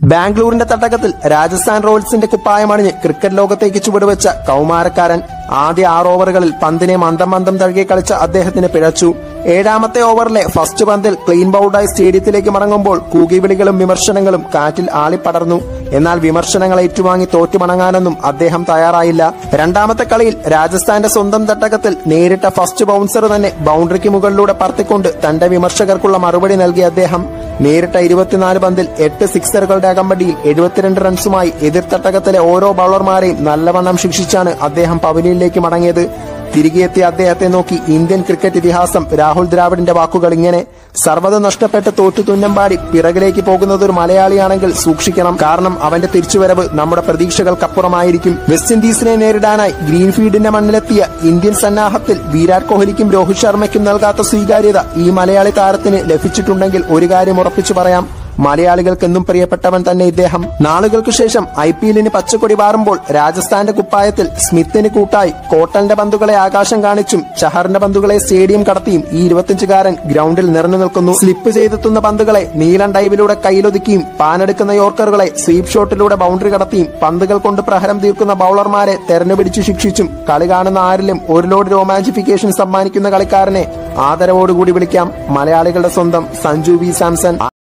ബാംഗ്ലൂരിന്റെ തട്ടകത്തിൽ Rajasthan റോയൽസിന്റെ കുപ്പായമണിഞ്ഞ് cricket ലോകത്തേക്ക് ചുവടുവെച്ച കൗമാരക്കാരൻ ആദ്യ ആറ് ഓവറുകളിൽ പന്തിനെ മന്ദം മന്ദം തഴുകി കളിച്ച അദ്ദേഹത്തിന് പിഴച്ചു ഏഴാമത്തെ ഓവറിലെ ഫസ്റ്റ് പന്തിൽ ക്ലീൻ ബൌൾഡായി സ്റ്റേഡിയത്തിലേക്ക് മടങ്ങുമ്പോൾ കൂകിവിളികളും വിമർശനങ്ങളും കാറ്റിൽ ആളിപ്പടർന്നു എന്നാൽ വിമർശനങ്ങൾ ഏറ്റുവാങ്ങി തോറ്റുമണങ്ങാനൊന്നും അദ്ദേഹം തയ്യാറായില്ല രണ്ടാമത്തെ കളിയിൽ രാജസ്ഥാന്റെ സ്വന്തം തട്ടകത്തിൽ നേരിട്ട ഫസ്റ്റ് ബൗൺസർ തന്നെ ബൗണ്ടറിക്ക് മുകളിലൂടെ പറത്തിക്കൊണ്ട് തന്റെ വിമർശകർക്കുള്ള മറുപടി നൽകിയ അദ്ദേഹം നേരിട്ട ഇരുപത്തിനാല് പന്തിൽ എട്ട് സിക്സറുകളുടെ അകമ്പടിയിൽ എഴുപത്തിരണ്ട് റൺസുമായി എതിർ തട്ടകത്തിലെ ഓരോ ബൌളർമാരെയും നല്ലവണ്ണം ശിക്ഷിച്ചാണ് അദ്ദേഹം പവലിയനിലേക്ക് മടങ്ങിയത് തിരികെ എത്തിയ അദ്ദേഹത്തെ നോക്കി ഇന്ത്യൻ ക്രിക്കറ്റ് ഇതിഹാസം രാഹുൽ ദ്രാവിഡിന്റെ വാക്കുകൾ ഇങ്ങനെ സർവ്വത നഷ്ടപ്പെട്ട് തോറ്റു തുന്നമ്പാടി പിറകിലേക്ക് പോകുന്നത് ഒരു മലയാളിയാണെങ്കിൽ സൂക്ഷിക്കണം കാരണം അവന്റെ തിരിച്ചുവരവ് നമ്മുടെ പ്രതീക്ഷകൾക്കപ്പുറമായിരിക്കും വെസ്റ്റ് ഇൻഡീസിനെ നേരിടാനായി ഗ്രീൻഫീൽഡിന്റെ മണ്ണിലെത്തിയ ഇന്ത്യൻ സന്നാഹത്തിൽ വിരാട് കോഹ്ലിക്കും രോഹിത് ശർമ്മയ്ക്കും നൽകാത്ത സ്വീകാര്യത ഈ മലയാളി താരത്തിന് ലഭിച്ചിട്ടുണ്ടെങ്കിൽ ഒരു കാര്യം ഉറപ്പിച്ചു പറയാം മലയാളികൾക്കെന്നും പ്രിയപ്പെട്ടവൻ തന്നെ ഇദ്ദേഹം നാളുകൾക്ക് ശേഷം ഐ പി എല്ലിന് പച്ചക്കൊടി പാറുമ്പോൾ രാജസ്ഥാന്റെ കുപ്പായത്തിൽ സ്മിത്തിന് കൂട്ടായി കോട്ടലിന്റെ പന്തുകളെ ആകാശം കാണിച്ചും ചഹറിന്റെ പന്തുകളെ സ്റ്റേഡിയം കടത്തിയും ഈ ഇരുപത്തിയഞ്ചുകാരൻ ഗ്രൗണ്ടിൽ നിറഞ്ഞു നിൽക്കുന്നു സ്ലിപ്പ് ചെയ്തെത്തുന്ന പന്തുകളെ നീലൻ ഡൈവിലൂടെ കയ്യിലൊതുക്കിയും പാനെടുക്കുന്ന യോർക്കറുകളെ സ്വീപ് ഷോട്ടിലൂടെ ബൗണ്ടറി കടത്തിയും പന്തുകൾ കൊണ്ട് പ്രഹരം തീർക്കുന്ന ബൌളർമാരെ തെരഞ്ഞുപിടിച്ചു ശിക്ഷിച്ചും കളി കാണുന്ന ആരിലും ഒരു ലോഡ് രോമാഞ്ചിഫിക്കേഷൻ സമ്മാനിക്കുന്ന കളിക്കാരനെ ആദരവോടുകൂടി വിളിക്കാം മലയാളികളുടെ സ്വന്തം സഞ്ജു വി സാംസൺ